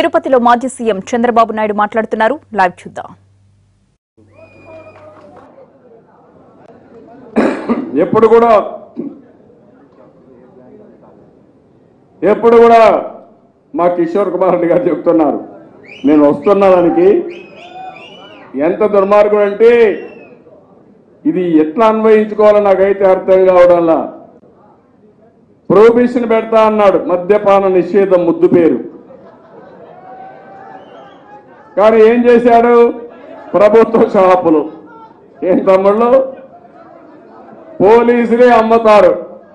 తిరుపతిలో మాజీ సీఎం చంద్రబాబు నాయుడు మాట్లాడుతున్నారు లైవ్ చూద్దాం ఎప్పుడు కూడా ఎప్పుడు కూడా మా కిషోర్ కుమార్ రెడ్డి గారు చెప్తున్నారు నేను వస్తున్న దానికి ఎంత దుర్మార్గుడు అంటే ఇది ఎట్లా అన్వయించుకోవాలో నాకైతే అర్థం కావడంలా ప్రొహిబిషన్ పెడతా అన్నాడు మద్యపాన నిషేధం ముద్దు పేరు కానీ ఏం చేశాడు ప్రభుత్వ షాపులు ఏం తమ్ముళ్ళు పోలీసులే అమ్ముతారు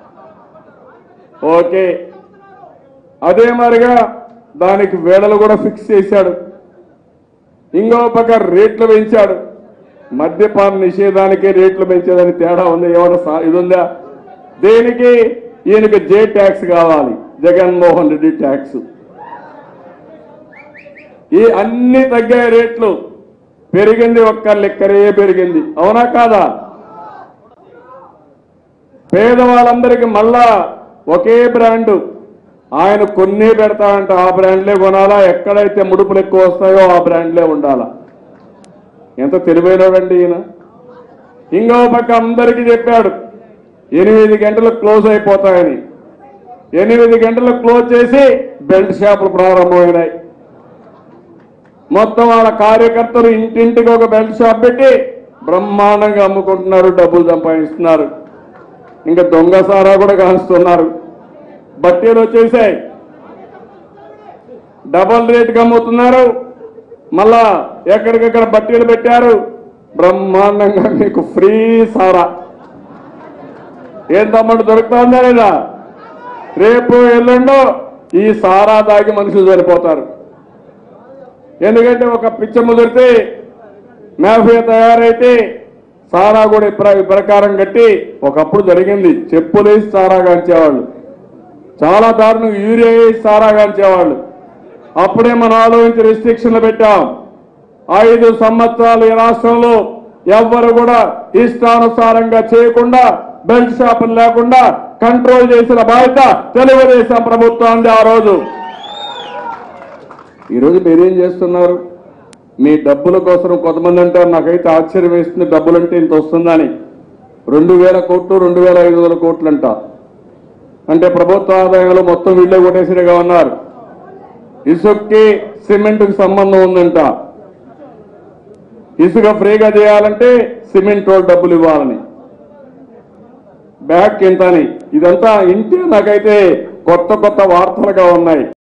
ఓకే అదే మరిగా దానికి వేళలు కూడా ఫిక్స్ చేశాడు ఇంకో పక్క రేట్లు పెంచాడు మద్యపాన నిషేధానికి రేట్లు పెంచేదని తేడా ఉంది ఏమైనా సా- ఇది ఉందా దేనికి ఈయనకి జే ట్యాక్స్ కావాలి జగన్మోహన్ రెడ్డి ట్యాక్స్ ఈ అన్ని తగ్గాయి రేట్లు పెరిగింది ఒక్క లెక్కరే పెరిగింది అవునా కాదా పేదవాళ్ళందరికీ మళ్ళా ఒకే బ్రాండు ఆయన కొన్ని పెడతాడంట ఆ బ్రాండ్లే కొనాలా ఎక్కడైతే ముడుపులు ఎక్కువ వస్తాయో ఆ బ్రాండ్లే ఉండాలా ఎంత తెలివైనడండి ఈయన ఇంకో పక్క అందరికీ చెప్పాడు ఎనిమిది గంటలు క్లోజ్ అయిపోతాయని ఎనిమిది గంటలు క్లోజ్ చేసి బెల్ట్ షాపులు ప్రారంభమైనాయి మొత్తం వాళ్ళ కార్యకర్తలు ఇంటింటికి ఒక బెల్ట్ షాప్ పెట్టి బ్రహ్మాండంగా అమ్ముకుంటున్నారు డబ్బులు సంపాదిస్తున్నారు ఇంకా దొంగ సారా కూడా కాస్తున్నారు బట్టీలు వచ్చేసాయి డబల్ రేట్కి అమ్ముతున్నారు మళ్ళా ఎక్కడికక్కడ బట్టీలు పెట్టారు బ్రహ్మాండంగా మీకు ఫ్రీ సారా ఏం తమ్ముడు దొరుకుతుందా లేదా రేపు ఎల్లుండో ఈ సారా దాగి మనుషులు చనిపోతారు ఎందుకంటే ఒక పిచ్చ ముదిరితే మాఫియా తయారైతే సారా కూడా ఇప్ర- ఈ ప్రకారం కట్టి ఒకప్పుడు జరిగింది చెప్పులేసి సారా కాంచేవాళ్ళు చాలా దారుణం యూరియా వేసి సారా కాంచేవాళ్ళు అప్పుడే మనం ఆలోచించి రిస్ట్రిక్షన్లు పెట్టాం ఐదు సంవత్సరాలు ఈ రాష్ట్రంలో ఎవ్వరు కూడా ఇష్టానుసారంగా చేయకుండా బెల్ట్ షాపులు లేకుండా కంట్రోల్ చేసిన బాధ్యత తెలుగుదేశం ప్రభుత్వాన్ని ఆ రోజు ఈరోజు మీరేం చేస్తున్నారు మీ డబ్బుల కోసం కొంతమంది అంటారు నాకైతే ఆశ్చర్యం వేస్తుంది డబ్బులంటే ఇంత వస్తుందని రెండు వేల కోట్లు రెండు వేల ఐదు వందల కోట్లు అంట అంటే ప్రభుత్వ ఆదాయంలో మొత్తం వీళ్ళే కొట్టేసినగా ఉన్నారు ఇసుక్కి సిమెంట్కి సంబంధం ఉందంట ఇసుక ఫ్రీగా చేయాలంటే సిమెంట్ వాళ్ళు డబ్బులు ఇవ్వాలని బ్యాగ్ ఇంత అని ఇదంతా ఇంటే నాకైతే కొత్త కొత్త వార్తలుగా ఉన్నాయి